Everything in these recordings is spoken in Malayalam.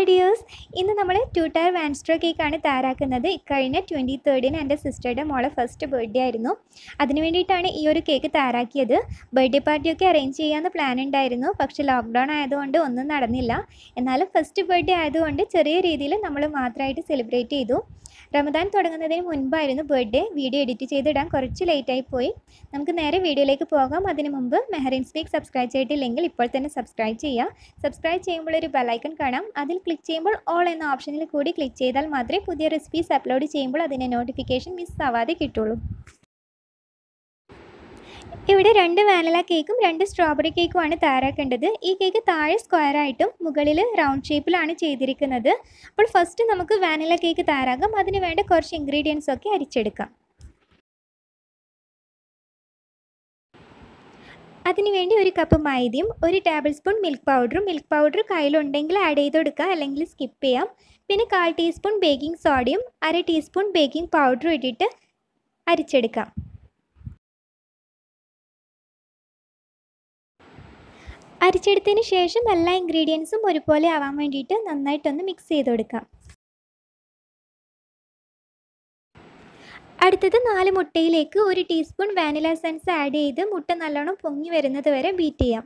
ഹായ് ഡിയേഴ്സ് ഇന്ന് നമ്മൾ ടു ടയർ വാൻസ്ട്രോ കേക്കാണ് തയ്യാറാക്കുന്നത് ഇക്കഴിഞ്ഞ ട്വൻറ്റി തേർഡിന് എൻ്റെ സിസ്റ്ററുടെ മോളെ ഫസ്റ്റ് ബർത്ത്ഡേ ആയിരുന്നു അതിന് വേണ്ടിയിട്ടാണ് ഈ ഒരു കേക്ക് തയ്യാറാക്കിയത് ബർത്ത്ഡേ പാർട്ടിയൊക്കെ അറേഞ്ച് ചെയ്യാമെന്ന് പ്ലാൻ ഉണ്ടായിരുന്നു പക്ഷേ ലോക്ക്ഡൗൺ ആയതുകൊണ്ട് ഒന്നും നടന്നില്ല എന്നാലും ഫസ്റ്റ് ബർത്ത്ഡേ ആയതുകൊണ്ട് ചെറിയ രീതിയിൽ നമ്മൾ മാത്രമായിട്ട് സെലിബ്രേറ്റ് ചെയ്തു റമദാൻ തുടങ്ങുന്നതിന് മുൻപായിരുന്നു ബർത്ത്ഡേ വീഡിയോ എഡിറ്റ് ചെയ്തിടാൻ കുറച്ച് ലേറ്റായി പോയി നമുക്ക് നേരെ വീഡിയോയിലേക്ക് പോകാം അതിന് മുമ്പ് മെഹറിൻ സ്പീക്ക് സബ്സ്ക്രൈബ് ചെയ്തിട്ടില്ലെങ്കിൽ ഇപ്പോൾ തന്നെ സബ്സ്ക്രൈബ് ചെയ്യുക സബ്സ്ക്രൈബ് ചെയ്യുമ്പോൾ ഒരു ബെലൈക്കൺ കാണാം അതിൽ ക്ലിക്ക് ചെയ്യുമ്പോൾ ഓൾ എന്ന ഓപ്ഷനിൽ കൂടി ക്ലിക്ക് ചെയ്താൽ മാത്രമേ പുതിയ റെസിപ്പീസ് അപ്ലോഡ് ചെയ്യുമ്പോൾ അതിൻ്റെ നോട്ടിഫിക്കേഷൻ മിസ് ആവാതെ കിട്ടുള്ളൂ ഇവിടെ രണ്ട് വാനില കേക്കും രണ്ട് സ്ട്രോബെറി കേക്കുമാണ് തയ്യാറാക്കേണ്ടത് ഈ കേക്ക് താഴെ സ്ക്വയർ ആയിട്ടും മുകളിൽ റൗണ്ട് ഷേപ്പിലാണ് ചെയ്തിരിക്കുന്നത് അപ്പോൾ ഫസ്റ്റ് നമുക്ക് വാനില കേക്ക് തയ്യാറാക്കാം അതിന് വേണ്ട കുറച്ച് ഇൻഗ്രീഡിയൻസ് ഒക്കെ അരിച്ചെടുക്കാം അതിനുവേണ്ടി ഒരു കപ്പ് മൈദയും ഒരു ടേബിൾ സ്പൂൺ മിൽക്ക് പൗഡറും മിൽക്ക് പൗഡർ കയ്യിലുണ്ടെങ്കിൽ ആഡ് ചെയ്ത് കൊടുക്കുക അല്ലെങ്കിൽ സ്കിപ്പ് ചെയ്യാം പിന്നെ കാൽ ടീസ്പൂൺ ബേക്കിംഗ് സോഡയും അര ടീസ്പൂൺ ബേക്കിംഗ് പൗഡറും ഇട്ടിട്ട് അരിച്ചെടുക്കാം അരിച്ചെടുത്തതിന് ശേഷം എല്ലാ ഇൻഗ്രീഡിയൻസും ഒരുപോലെ ആവാൻ വേണ്ടിയിട്ട് നന്നായിട്ടൊന്ന് മിക്സ് ചെയ്ത് കൊടുക്കാം അടുത്തത് നാല് മുട്ടയിലേക്ക് ഒരു ടീസ്പൂൺ വാനില എസൻസ് ആഡ് ചെയ്ത് മുട്ട നല്ലോണം പൊങ്ങി വരുന്നത് വരെ ബീറ്റ് ചെയ്യാം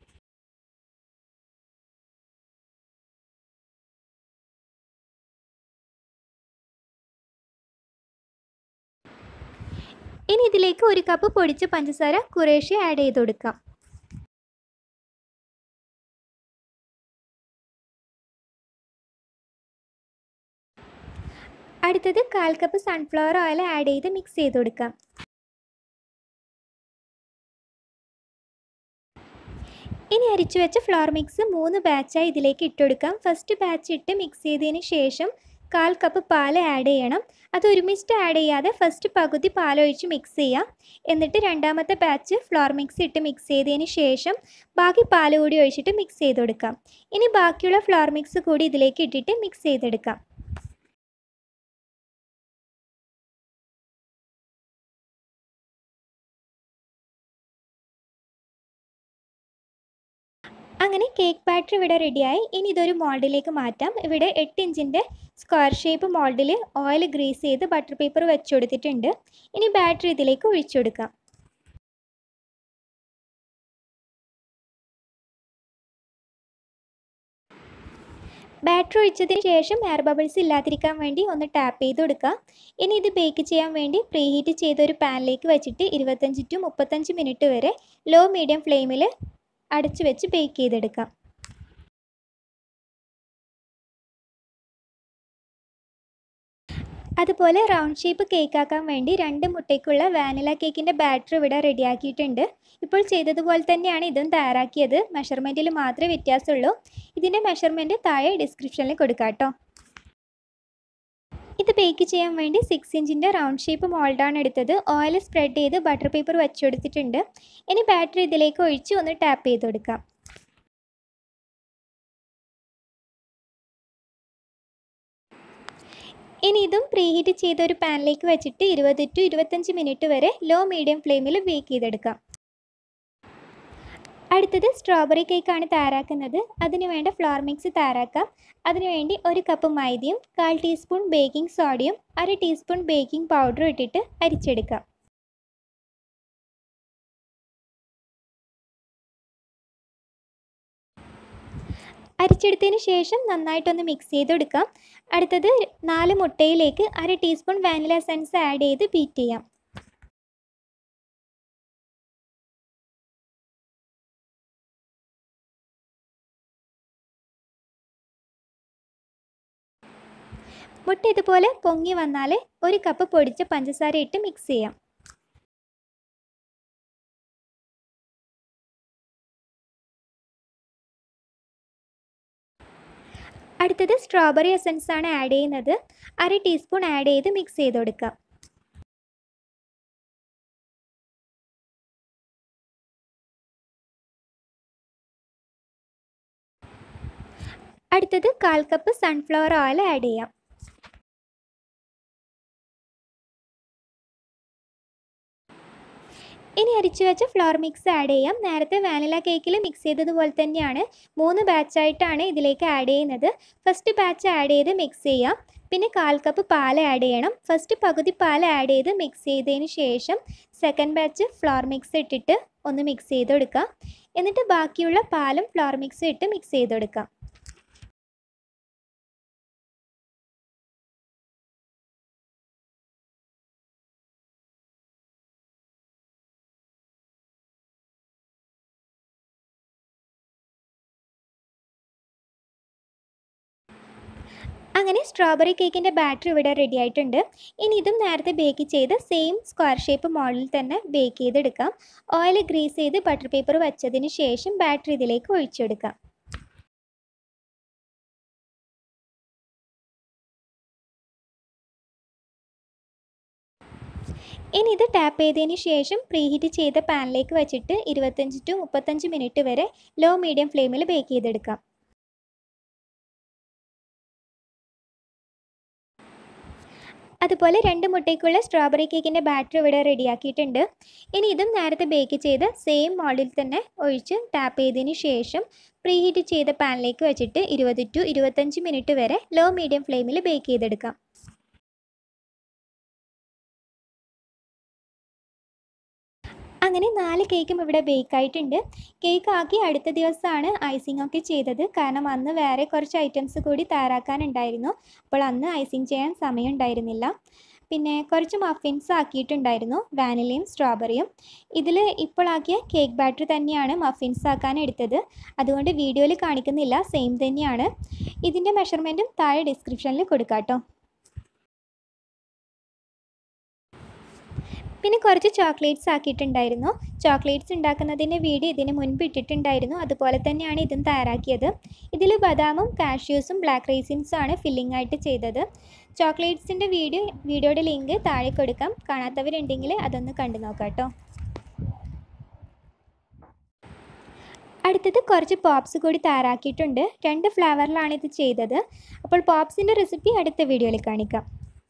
ഇനി ഇതിലേക്ക് ഒരു കപ്പ് പൊടിച്ച പഞ്ചസാര കുറേശ്ശെ ആഡ് ചെയ്ത് കൊടുക്കാം അടുത്തത് കാൽ കപ്പ് സൺഫ്ലവർ ഓയിൽ ആഡ് ചെയ്ത് മിക്സ് ചെയ്ത് കൊടുക്കാം ഇനി അരിച്ചു വെച്ച ഫ്ലോർ മിക്സ് മൂന്ന് ബാച്ചായി ഇതിലേക്ക് ഇട്ടുകൊടുക്കാം ഫസ്റ്റ് ബാച്ച് ഇട്ട് മിക്സ് ചെയ്തതിന് ശേഷം കാൽ കപ്പ് പാൽ ആഡ് ചെയ്യണം അത് ഒരുമിച്ച് ആഡ് ചെയ്യാതെ ഫസ്റ്റ് പകുതി പാലൊഴിച്ച് മിക്സ് ചെയ്യാം എന്നിട്ട് രണ്ടാമത്തെ ബാച്ച് ഫ്ലോർ മിക്സ് ഇട്ട് മിക്സ് ചെയ്തതിന് ശേഷം ബാക്കി പാൽ കൂടി ഒഴിച്ചിട്ട് മിക്സ് ചെയ്ത് കൊടുക്കാം ഇനി ബാക്കിയുള്ള ഫ്ലോർ മിക്സ് കൂടി ഇതിലേക്ക് ഇട്ടിട്ട് മിക്സ് ചെയ്തെടുക്കാം അങ്ങനെ കേക്ക് ബാറ്റർ ഇവിടെ റെഡിയായി ഇനി ഇതൊരു മോൾഡിലേക്ക് മാറ്റാം ഇവിടെ എട്ട് ഇഞ്ചിൻ്റെ സ്ക്വയർ ഷേപ്പ് മോൾഡിൽ ഓയിൽ ഗ്രീസ് ചെയ്ത് ബട്ടർ പേപ്പർ വെച്ച് കൊടുത്തിട്ടുണ്ട് ഇനി ബാറ്റർ ഇതിലേക്ക് ഒഴിച്ചു കൊടുക്കാം ബാറ്റർ ഒഴിച്ചതിന് ശേഷം എയർ ബബിൾസ് ഇല്ലാതിരിക്കാൻ വേണ്ടി ഒന്ന് ടാപ്പ് ചെയ്ത് കൊടുക്കുക ഇനി ഇത് ബേക്ക് ചെയ്യാൻ വേണ്ടി പ്രീ ഹീറ്റ് ചെയ്ത ഒരു പാനിലേക്ക് വെച്ചിട്ട് ഇരുപത്തഞ്ച് ടു മുപ്പത്തഞ്ച് മിനിറ്റ് വരെ ലോ മീഡിയം ഫ്ലെയിമിൽ അടച്ചു വെച്ച് ബേക്ക് ചെയ്തെടുക്കാം അതുപോലെ റൗണ്ട് ഷേപ്പ് കേക്ക് ആക്കാൻ വേണ്ടി രണ്ട് മുട്ടയ്ക്കുള്ള വാനില കേക്കിൻ്റെ ബാറ്റർ ഇവിടെ റെഡിയാക്കിയിട്ടുണ്ട് ഇപ്പോൾ ചെയ്തതുപോലെ തന്നെയാണ് ഇതും തയ്യാറാക്കിയത് മെഷർമെൻറ്റിൽ മാത്രമേ വ്യത്യാസമുള്ളൂ ഇതിൻ്റെ മെഷർമെൻറ്റ് താഴെ ഡിസ്ക്രിപ്ഷനിൽ കൊടുക്കാം കേട്ടോ ഇത് ബേക്ക് ചെയ്യാൻ വേണ്ടി സിക്സ് ഇഞ്ചിൻ്റെ റൗണ്ട് ഷേപ്പ് മോൾഡാണ് എടുത്തത് ഓയിൽ സ്പ്രെഡ് ചെയ്ത് ബട്ടർ പേപ്പർ വെച്ച് കൊടുത്തിട്ടുണ്ട് ഇനി ബാറ്ററി ഇതിലേക്ക് ഒഴിച്ച് ഒന്ന് ടാപ്പ് ചെയ്ത് കൊടുക്കാം ഇനി ഇതും പ്രീ ഹീറ്റ് ചെയ്ത ഒരു പാനിലേക്ക് വെച്ചിട്ട് ഇരുപത് ടു ഇരുപത്തഞ്ച് മിനിറ്റ് വരെ ലോ മീഡിയം ഫ്ലെയിമിൽ ബേക്ക് ചെയ്തെടുക്കാം അടുത്തത് സ്ട്രോബെറി കേക്കാണ് തയ്യാറാക്കുന്നത് അതിന് വേണ്ട ഫ്ലോർ മിക്സ് തയ്യാറാക്കാം അതിനുവേണ്ടി ഒരു കപ്പ് മൈദയും കാൽ ടീസ്പൂൺ ബേക്കിംഗ് സോഡയും അര ടീസ്പൂൺ ബേക്കിംഗ് പൗഡറും ഇട്ടിട്ട് അരിച്ചെടുക്കാം അരിച്ചെടുത്തതിന് ശേഷം നന്നായിട്ടൊന്ന് മിക്സ് ചെയ്ത് കൊടുക്കാം അടുത്തത് നാല് മുട്ടയിലേക്ക് അര ടീസ്പൂൺ വാനില എസൻസ് ആഡ് ചെയ്ത് ബീറ്റ് ചെയ്യാം മുട്ട ഇതുപോലെ പൊങ്ങി വന്നാൽ ഒരു കപ്പ് പൊടിച്ച പഞ്ചസാര ഇട്ട് മിക്സ് ചെയ്യാം അടുത്തത് സ്ട്രോബെറി എസൻസ് ആണ് ആഡ് ചെയ്യുന്നത് അര ടീസ്പൂൺ ആഡ് ചെയ്ത് മിക്സ് ചെയ്ത് കൊടുക്കാം അടുത്തത് കാൽ കപ്പ് സൺഫ്ലവർ ഓയിൽ ആഡ് ചെയ്യാം ഇനി അരിച്ചു വെച്ച ഫ്ലോർ മിക്സ് ആഡ് ചെയ്യാം നേരത്തെ വാനില കേക്കിൽ മിക്സ് ചെയ്തതുപോലെ തന്നെയാണ് മൂന്ന് ബാച്ചായിട്ടാണ് ഇതിലേക്ക് ആഡ് ചെയ്യുന്നത് ഫസ്റ്റ് ബാച്ച് ആഡ് ചെയ്ത് മിക്സ് ചെയ്യാം പിന്നെ കാൽ കപ്പ് പാൽ ആഡ് ചെയ്യണം ഫസ്റ്റ് പകുതി പാൽ ആഡ് ചെയ്ത് മിക്സ് ചെയ്തതിന് ശേഷം സെക്കൻഡ് ബാച്ച് ഫ്ലോർ മിക്സ് ഇട്ടിട്ട് ഒന്ന് മിക്സ് ചെയ്ത് കൊടുക്കാം എന്നിട്ട് ബാക്കിയുള്ള പാലും ഫ്ലോർ മിക്സും ഇട്ട് മിക്സ് ചെയ്ത് കൊടുക്കാം അങ്ങനെ സ്ട്രോബെറി കേക്കിൻ്റെ ബാറ്റർ ഇവിടെ റെഡി ആയിട്ടുണ്ട് ഇനി ഇതും നേരത്തെ ബേക്ക് ചെയ്ത് സെയിം സ്ക്വയർ ഷേപ്പ് മോഡലിൽ തന്നെ ബേക്ക് ചെയ്തെടുക്കാം ഓയിൽ ഗ്രീസ് ചെയ്ത് ബട്ടർ പേപ്പർ വെച്ചതിന് ശേഷം ബാറ്റർ ഇതിലേക്ക് ഒഴിച്ചെടുക്കാം ഇനി ഇത് ടാപ്പ് ചെയ്തതിന് ശേഷം പ്രീഹീറ്റ് ചെയ്ത പാനിലേക്ക് വെച്ചിട്ട് ഇരുപത്തഞ്ച് ടു മുപ്പത്തഞ്ച് മിനിറ്റ് വരെ ലോ മീഡിയം ഫ്ലെയിമിൽ ബേക്ക് ചെയ്തെടുക്കാം അതുപോലെ രണ്ട് മുട്ടയ്ക്കുള്ള സ്ട്രോബെറി കേക്കിൻ്റെ ബാറ്റർ ഇവിടെ റെഡിയാക്കിയിട്ടുണ്ട് ഇനി ഇതും നേരത്തെ ബേക്ക് ചെയ്ത് സെയിം മോഡിൽ തന്നെ ഒഴിച്ച് ടാപ്പ് ചെയ്തതിന് ശേഷം പ്രീഹീറ്റ് ചെയ്ത പാനിലേക്ക് വെച്ചിട്ട് ഇരുപത് ടു ഇരുപത്തഞ്ച് മിനിറ്റ് വരെ ലോ മീഡിയം ഫ്ലെയിമിൽ ബേക്ക് ചെയ്തെടുക്കാം അങ്ങനെ നാല് കേക്കും ഇവിടെ ബേക്ക് ആയിട്ടുണ്ട് കേക്ക് ആക്കി അടുത്ത ദിവസമാണ് ഐസിംഗ് ഒക്കെ ചെയ്തത് കാരണം അന്ന് വേറെ കുറച്ച് ഐറ്റംസ് കൂടി തയ്യാറാക്കാനുണ്ടായിരുന്നു അപ്പോൾ അന്ന് ഐസിംഗ് ചെയ്യാൻ സമയം ഉണ്ടായിരുന്നില്ല പിന്നെ കുറച്ച് മഫിൻസ് ആക്കിയിട്ടുണ്ടായിരുന്നു വാനിലയും സ്ട്രോബെറിയും ഇതിൽ ഇപ്പോൾ ആക്കിയ കേക്ക് ബാറ്റർ തന്നെയാണ് മഫിൻസ് ആക്കാൻ എടുത്തത് അതുകൊണ്ട് വീഡിയോയിൽ കാണിക്കുന്നില്ല സെയിം തന്നെയാണ് ഇതിൻ്റെ മെഷർമെൻറ്റും താഴെ ഡിസ്ക്രിപ്ഷനിൽ കൊടുക്കാം കേട്ടോ പിന്നെ കുറച്ച് ചോക്ലേറ്റ്സ് ആക്കിയിട്ടുണ്ടായിരുന്നു ചോക്ലേറ്റ്സ് ഉണ്ടാക്കുന്നതിൻ്റെ വീഡിയോ ഇതിന് മുൻപ് ഇട്ടിട്ടുണ്ടായിരുന്നു അതുപോലെ തന്നെയാണ് ഇതും തയ്യാറാക്കിയത് ഇതിൽ ബദാമും കാഷ്യൂസും ബ്ലാക്ക് റൈസിൻസും ആണ് ഫില്ലിംഗ് ആയിട്ട് ചെയ്തത് ചോക്ലേറ്റ്സിൻ്റെ വീഡിയോ വീഡിയോയുടെ ലിങ്ക് താഴെ കൊടുക്കാം കാണാത്തവരുണ്ടെങ്കിൽ അതൊന്ന് കണ്ടു നോക്കാം കേട്ടോ അടുത്തത് കുറച്ച് പോപ്സ് കൂടി തയ്യാറാക്കിയിട്ടുണ്ട് രണ്ട് ഫ്ലേവറിലാണ് ഇത് ചെയ്തത് അപ്പോൾ പോപ്സിൻ്റെ റെസിപ്പി അടുത്ത വീഡിയോയിൽ കാണിക്കാം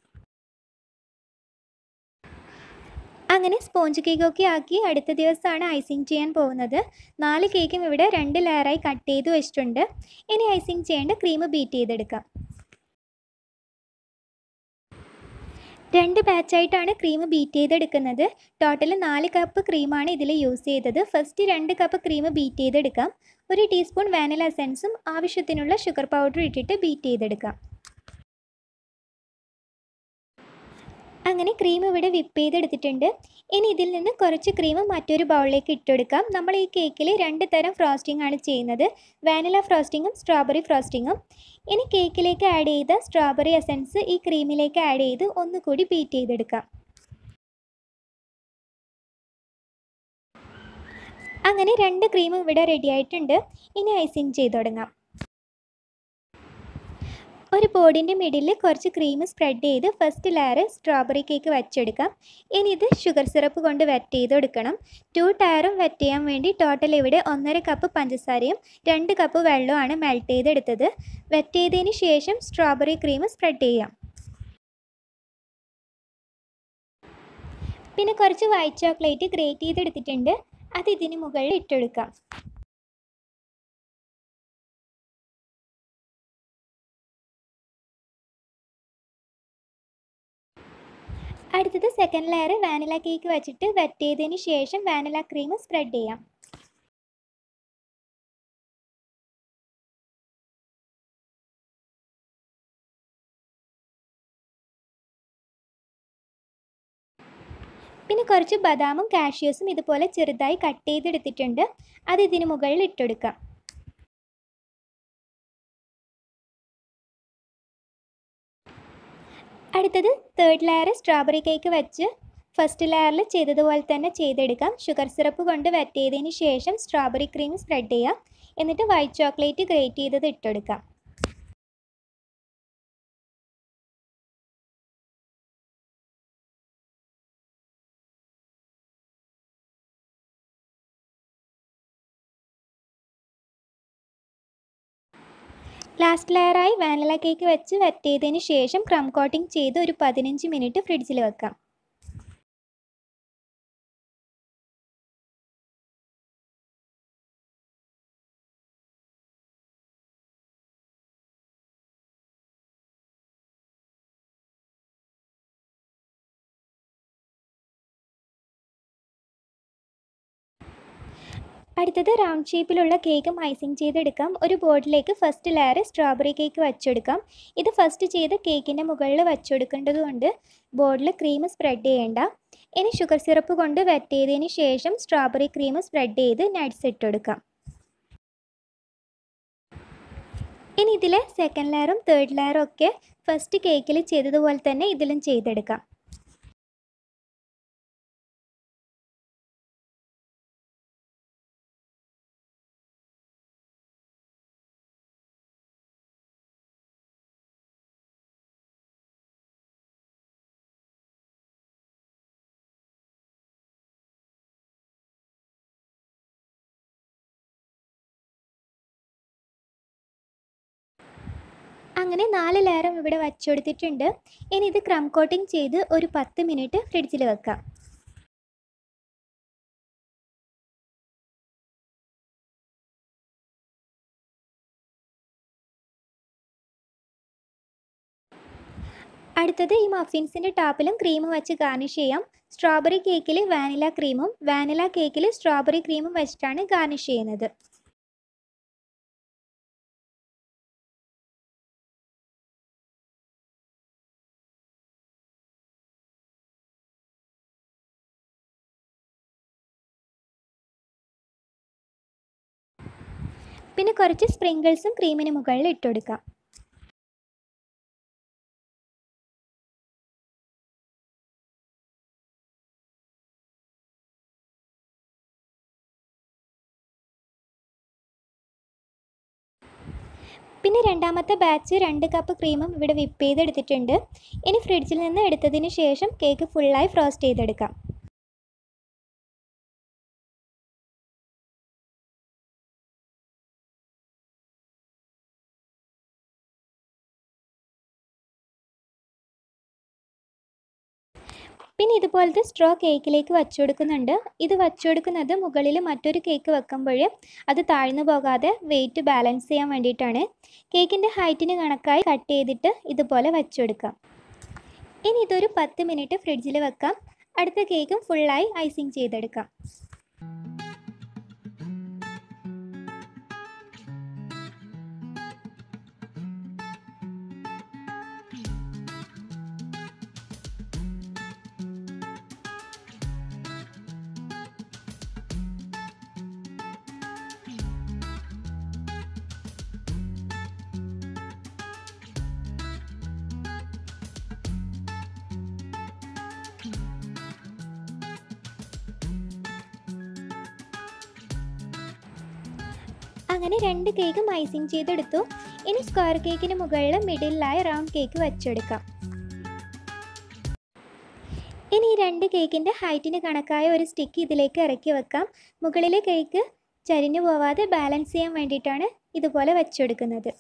അങ്ങനെ സ്പോഞ്ച് കേക്കൊക്കെ ആക്കി അടുത്ത ദിവസമാണ് ഐസിങ് ചെയ്യാൻ പോകുന്നത് നാല് കേക്കും ഇവിടെ രണ്ട് ലെയറായി കട്ട് ചെയ്ത് വെച്ചിട്ടുണ്ട് ഇനി ഐസിങ് ചെയ്യേണ്ട ക്രീം ബീറ്റ് ചെയ്തെടുക്കാം രണ്ട് ബാച്ചായിട്ടാണ് ക്രീം ബീറ്റ് ചെയ്തെടുക്കുന്നത് ടോട്ടൽ നാല് കപ്പ് ക്രീമാണ് ഇതിൽ യൂസ് ചെയ്തത് ഫസ്റ്റ് രണ്ട് കപ്പ് ക്രീം ബീറ്റ് ചെയ്തെടുക്കാം ഒരു ടീസ്പൂൺ വാനില എസൻസും ആവശ്യത്തിനുള്ള ഷുഗർ പൗഡർ ഇട്ടിട്ട് ബീറ്റ് ചെയ്തെടുക്കാം അങ്ങനെ ക്രീം ഇവിടെ വിപ്പ് ചെയ്തെടുത്തിട്ടുണ്ട് ഇനി ഇതിൽ നിന്ന് കുറച്ച് ക്രീം മറ്റൊരു ബൗളിലേക്ക് ഇട്ടെടുക്കാം നമ്മൾ ഈ കേക്കിൽ രണ്ട് തരം ഫ്രോസ്റ്റിംഗ് ആണ് ചെയ്യുന്നത് വാനില ഫ്രോസ്റ്റിങ്ങും സ്ട്രോബെറി ഫ്രോസ്റ്റിങ്ങും ഇനി കേക്കിലേക്ക് ആഡ് ചെയ്ത സ്ട്രോബെറി എസൻസ് ഈ ക്രീമിലേക്ക് ആഡ് ചെയ്ത് ഒന്നുകൂടി ബീറ്റ് ചെയ്തെടുക്കാം അങ്ങനെ രണ്ട് ക്രീമും ഇവിടെ റെഡി ആയിട്ടുണ്ട് ഇനി ഐസിങ് ചെയ്ത് തുടങ്ങാം ഒരു ബോർഡിൻ്റെ മിഡിൽ കുറച്ച് ക്രീം സ്പ്രെഡ് ചെയ്ത് ഫസ്റ്റ് ലെയർ സ്ട്രോബെറി കേക്ക് വെച്ചെടുക്കാം ഇനി ഇത് ഷുഗർ സിറപ്പ് കൊണ്ട് വെറ്റ് ചെയ്ത് കൊടുക്കണം ടു ടയറും വെറ്റ് ചെയ്യാൻ വേണ്ടി ടോട്ടൽ ഇവിടെ ഒന്നര കപ്പ് പഞ്ചസാരയും രണ്ട് കപ്പ് വെള്ളവുമാണ് മെൽറ്റ് ചെയ്തെടുത്തത് വെറ്റ് ചെയ്തതിന് ശേഷം സ്ട്രോബെറി ക്രീം സ്പ്രെഡ് ചെയ്യാം പിന്നെ കുറച്ച് വൈറ്റ് ചോക്ലേറ്റ് ഗ്രേറ്റ് ചെയ്തെടുത്തിട്ടുണ്ട് അത് ഇതിന് മുകളിൽ ഇട്ടെടുക്കാം അടുത്തത് സെക്കൻഡ് ലെയർ വാനില കേക്ക് വെച്ചിട്ട് വെറ്റ് ചെയ്തതിന് ശേഷം വാനില ക്രീം സ്പ്രെഡ് ചെയ്യാം പിന്നെ കുറച്ച് ബദാമും കാഷ്യൂസും ഇതുപോലെ ചെറുതായി കട്ട് ചെയ്തെടുത്തിട്ടുണ്ട് അത് ഇതിന് മുകളിൽ ഇട്ടെടുക്കാം അടുത്തത് തേർഡ് ലെയർ സ്ട്രോബെറി കേക്ക് വെച്ച് ഫസ്റ്റ് ലെയറിൽ ചെയ്തതുപോലെ തന്നെ ചെയ്തെടുക്കാം ഷുഗർ സിറപ്പ് കൊണ്ട് വെറ്റ് ചെയ്തതിന് ശേഷം സ്ട്രോബെറി ക്രീം സ്പ്രെഡ് ചെയ്യാം എന്നിട്ട് വൈറ്റ് ചോക്ലേറ്റ് ഗ്രേറ്റ് ചെയ്തത് ഇട്ടെടുക്കാം ലാസ്റ്റ് ലെയറായി വാനില കേക്ക് വെച്ച് വെറ്റ് ചെയ്തതിന് ശേഷം ക്രം കോട്ടിംഗ് ചെയ്ത് ഒരു പതിനഞ്ച് മിനിറ്റ് ഫ്രിഡ്ജിൽ വെക്കാം അടുത്തത് റൗണ്ട് ഷേപ്പിലുള്ള കേക്ക് ഐസിങ് ചെയ്തെടുക്കാം ഒരു ബോർഡിലേക്ക് ഫസ്റ്റ് ലെയർ സ്ട്രോബെറി കേക്ക് വച്ചെടുക്കാം ഇത് ഫസ്റ്റ് ചെയ്ത് കേക്കിൻ്റെ മുകളിൽ വച്ചെടുക്കേണ്ടതുകൊണ്ട് ബോർഡിൽ ക്രീം സ്പ്രെഡ് ചെയ്യേണ്ട ഇനി ഷുഗർ സിറപ്പ് കൊണ്ട് വെറ്റ് ചെയ്തതിന് ശേഷം സ്ട്രോബെറി ക്രീം സ്പ്രെഡ് ചെയ്ത് നട്ട്സ് ഇട്ടെടുക്കാം ഇനി ഇതിലെ സെക്കൻഡ് ലെയറും തേർഡ് ലെയറും ഒക്കെ ഫസ്റ്റ് കേക്കിൽ ചെയ്തതുപോലെ തന്നെ ഇതിലും ചെയ്തെടുക്കാം അങ്ങനെ നാല് ലെയറും ഇവിടെ വച്ചുകൊടുത്തിട്ടുണ്ട് ഇനി ഇത് ക്രം കോട്ടിംഗ് ചെയ്ത് ഒരു പത്ത് മിനിറ്റ് ഫ്രിഡ്ജിൽ വെക്കാം അടുത്തത് ഈ മഫിൻസിൻ്റെ ടോപ്പിലും ക്രീം വെച്ച് ഗാർണിഷ് ചെയ്യാം സ്ട്രോബെറി കേക്കിൽ വാനില ക്രീമും വാനില കേക്കിൽ സ്ട്രോബെറി ക്രീമും വെച്ചിട്ടാണ് ഗാർണിഷ് ചെയ്യുന്നത് പിന്നെ കുറച്ച് സ്പ്രിങ്കിൾസും ക്രീമിന് മുകളിൽ ഇട്ടുകൊടുക്കാം പിന്നെ രണ്ടാമത്തെ ബാച്ച് രണ്ട് കപ്പ് ക്രീമും ഇവിടെ വിപ്പ് ചെയ്തെടുത്തിട്ടുണ്ട് ഇനി ഫ്രിഡ്ജിൽ നിന്ന് എടുത്തതിന് ശേഷം കേക്ക് ഫുള്ളായി ഫ്രോസ്റ്റ് ചെയ്തെടുക്കാം പിന്നെ ഇതുപോലത്തെ സ്ട്രോ കേക്കിലേക്ക് വച്ചു കൊടുക്കുന്നുണ്ട് ഇത് വച്ചു കൊടുക്കുന്നത് മുകളിൽ മറ്റൊരു കേക്ക് വെക്കുമ്പോൾ അത് താഴ്ന്നു പോകാതെ വെയിറ്റ് ബാലൻസ് ചെയ്യാൻ വേണ്ടിയിട്ടാണ് കേക്കിൻ്റെ ഹൈറ്റിന് കണക്കായി കട്ട് ചെയ്തിട്ട് ഇതുപോലെ വച്ചു കൊടുക്കാം ഇനി ഇതൊരു പത്ത് മിനിറ്റ് ഫ്രിഡ്ജിൽ വെക്കാം അടുത്ത കേക്കും ഫുള്ളായി ഐസിങ് ചെയ്തെടുക്കാം അങ്ങനെ രണ്ട് കേക്കും ഐസിങ് ചെയ്തെടുത്തു ഇനി സ്ക്വയർ കേക്കിന് മുകളിൽ മിഡിലായി റൗണ്ട് കേക്ക് വെച്ചെടുക്കാം ഇനി ഈ രണ്ട് കേക്കിൻ്റെ ഹൈറ്റിന് കണക്കായ ഒരു സ്റ്റിക്ക് ഇതിലേക്ക് ഇറക്കി വെക്കാം മുകളിലെ കേക്ക് ചരിഞ്ഞു പോവാതെ ബാലൻസ് ചെയ്യാൻ വേണ്ടിയിട്ടാണ് ഇതുപോലെ വെച്ചെടുക്കുന്നത്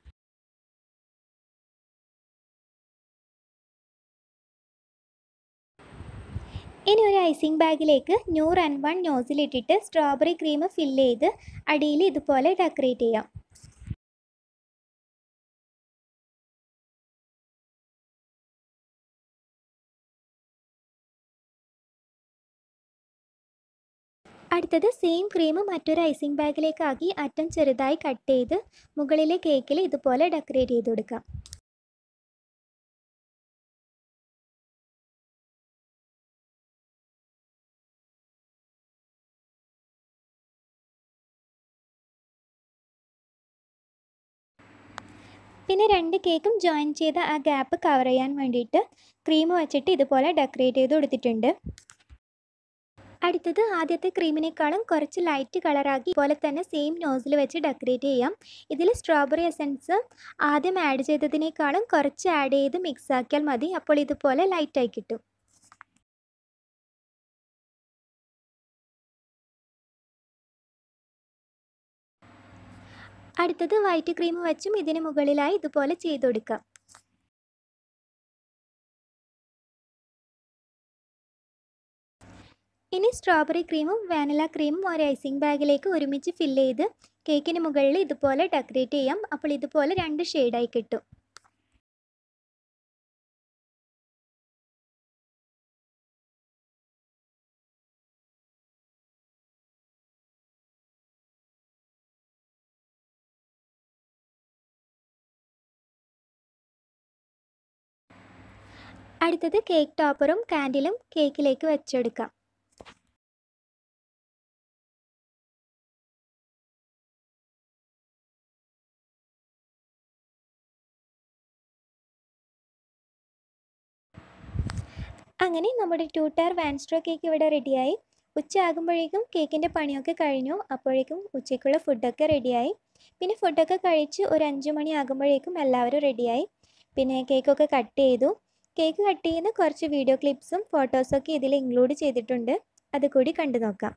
ഇനി ഒരു ഐസിങ് ബാഗിലേക്ക് നൂറ് ആൻഡ് വൺ നോസിലിട്ടിട്ട് സ്ട്രോബെറി ക്രീം ഫില്ല് ചെയ്ത് അടിയിൽ ഇതുപോലെ ഡെക്കറേറ്റ് ചെയ്യാം അടുത്തത് സെയിം ക്രീം മറ്റൊരു ഐസിങ് ബാഗിലേക്കാക്കി അറ്റം ചെറുതായി കട്ട് ചെയ്ത് മുകളിലെ കേക്കിൽ ഇതുപോലെ ഡെക്കറേറ്റ് ചെയ്ത് കൊടുക്കാം പിന്നെ രണ്ട് കേക്കും ജോയിൻ ചെയ്ത ആ ഗ്യാപ്പ് കവർ ചെയ്യാൻ വേണ്ടിയിട്ട് ക്രീം വെച്ചിട്ട് ഇതുപോലെ ഡെക്കറേറ്റ് ചെയ്ത് കൊടുത്തിട്ടുണ്ട് അടുത്തത് ആദ്യത്തെ ക്രീമിനേക്കാളും കുറച്ച് ലൈറ്റ് കളറാക്കി പോലെ തന്നെ സെയിം നോസിൽ വെച്ച് ഡെക്കറേറ്റ് ചെയ്യാം ഇതിൽ സ്ട്രോബെറി എസൻസ് ആദ്യം ആഡ് ചെയ്തതിനേക്കാളും കുറച്ച് ആഡ് ചെയ്ത് മിക്സ് ആക്കിയാൽ മതി അപ്പോൾ ഇതുപോലെ ലൈറ്റായി കിട്ടും അടുത്തത് വൈറ്റ് ക്രീം വെച്ചും ഇതിന് മുകളിലായി ഇതുപോലെ ചെയ്ത് കൊടുക്കാം ഇനി സ്ട്രോബെറി ക്രീമും വാനില ക്രീമും ഒരു ഐസിങ് ബാഗിലേക്ക് ഒരുമിച്ച് ഫില്ല് ചെയ്ത് കേക്കിന് മുകളിൽ ഇതുപോലെ ഡെക്കറേറ്റ് ചെയ്യാം അപ്പോൾ ഇതുപോലെ രണ്ട് ഷെയ്ഡായി കിട്ടും അടുത്തത് കേക്ക് ടോപ്പറും കാൻഡിലും കേക്കിലേക്ക് വെച്ചെടുക്കാം അങ്ങനെ നമ്മുടെ ടു ടയർ വാൻസ്ട്രോ കേക്ക് ഇവിടെ റെഡിയായി ഉച്ച ആകുമ്പോഴേക്കും കേക്കിൻ്റെ പണിയൊക്കെ കഴിഞ്ഞു അപ്പോഴേക്കും ഉച്ചയ്ക്കുള്ള ഫുഡൊക്കെ റെഡിയായി പിന്നെ ഫുഡൊക്കെ കഴിച്ച് ഒരു അഞ്ച് മണി ആകുമ്പോഴേക്കും എല്ലാവരും റെഡിയായി പിന്നെ കേക്കൊക്കെ കട്ട് ചെയ്തു കേക്ക് കട്ട് ചെയ്യുന്ന കുറച്ച് വീഡിയോ ക്ലിപ്സും ഫോട്ടോസൊക്കെ ഇതിൽ ഇൻക്ലൂഡ് ചെയ്തിട്ടുണ്ട് അത് കൂടി കണ്ടു നോക്കാം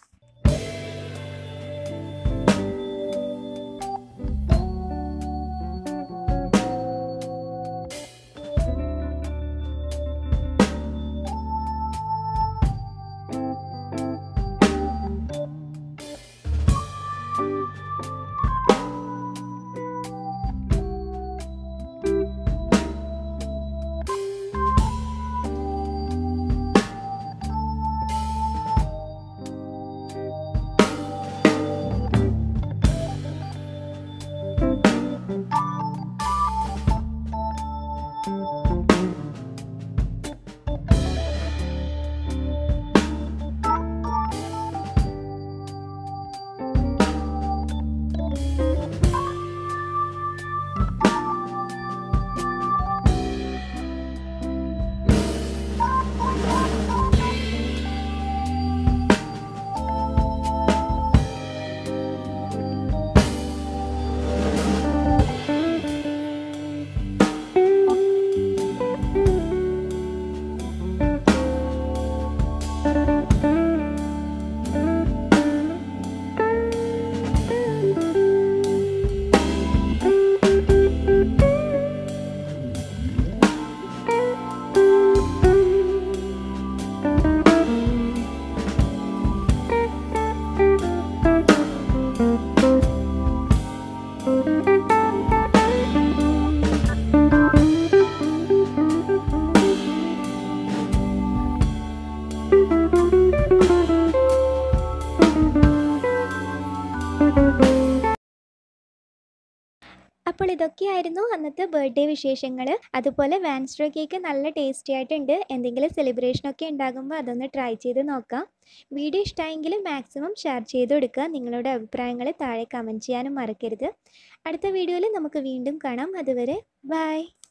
അപ്പോൾ ഇതൊക്കെയായിരുന്നു അന്നത്തെ ബർത്ത്ഡേ വിശേഷങ്ങൾ അതുപോലെ വാൻസ്ട്രോ കേക്ക് നല്ല ടേസ്റ്റി ആയിട്ടുണ്ട് എന്തെങ്കിലും സെലിബ്രേഷനൊക്കെ ഉണ്ടാകുമ്പോൾ അതൊന്ന് ട്രൈ ചെയ്ത് നോക്കാം വീഡിയോ ഇഷ്ടമായെങ്കിൽ മാക്സിമം ഷെയർ ചെയ്ത് കൊടുക്കുക നിങ്ങളുടെ അഭിപ്രായങ്ങൾ താഴെ കമൻറ്റ് ചെയ്യാനും മറക്കരുത് അടുത്ത വീഡിയോയിൽ നമുക്ക് വീണ്ടും കാണാം അതുവരെ ബൈ